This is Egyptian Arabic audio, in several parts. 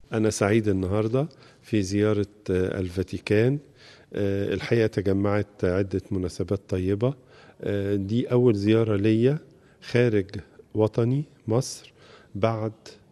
أنا سعيد النهاردة في زيارة الفاتيكان الحقيقة تجمعت عدة مناسبات طيبة دي أول زيارة ليا خارج وطني مصر بعد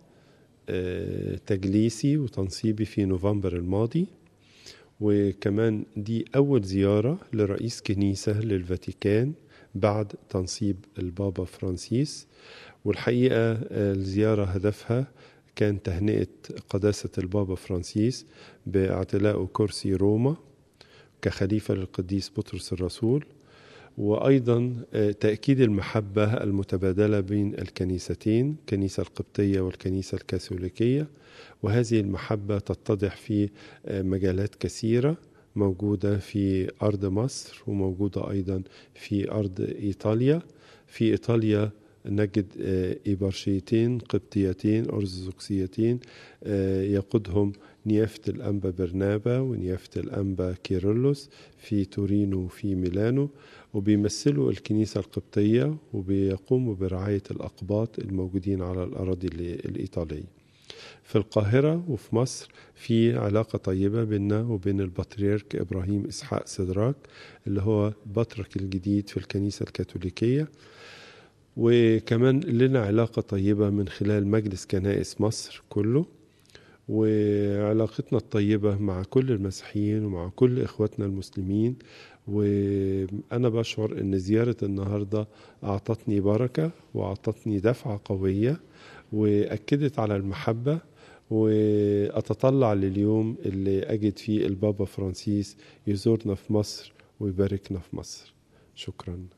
تجليسي وتنصيبي في نوفمبر الماضي وكمان دي أول زيارة لرئيس كنيسة للفاتيكان بعد تنصيب البابا فرانسيس والحقيقة الزيارة هدفها كان تهنئة قداسة البابا فرانسيس باعتلاء كرسي روما كخليفة للقديس بطرس الرسول وأيضا تأكيد المحبة المتبادلة بين الكنيستين الكنيسة القبطية والكنيسة الكاثوليكية وهذه المحبة تتضح في مجالات كثيرة موجودة في أرض مصر وموجودة أيضا في أرض إيطاليا في إيطاليا نجد إبرشيتين قبطيتين أرثوذكسيتين يقودهم نيافة الأنبا برنابا ونيافة الأنبا كيرلس في تورينو وفي ميلانو وبيمثلوا الكنيسة القبطية وبيقوموا برعاية الأقباط الموجودين على الأراضي الإيطالية في القاهرة وفي مصر في علاقة طيبة بيننا وبين البطريرك إبراهيم إسحاق سدراك اللي هو بطرك الجديد في الكنيسة الكاثوليكية وكمان لنا علاقة طيبة من خلال مجلس كنائس مصر كله وعلاقتنا الطيبة مع كل المسيحيين ومع كل إخواتنا المسلمين وأنا بشعر أن زيارة النهاردة أعطتني بركة وأعطتني دفعة قوية وأكدت على المحبة وأتطلع لليوم اللي أجد فيه البابا فرانسيس يزورنا في مصر ويباركنا في مصر شكراً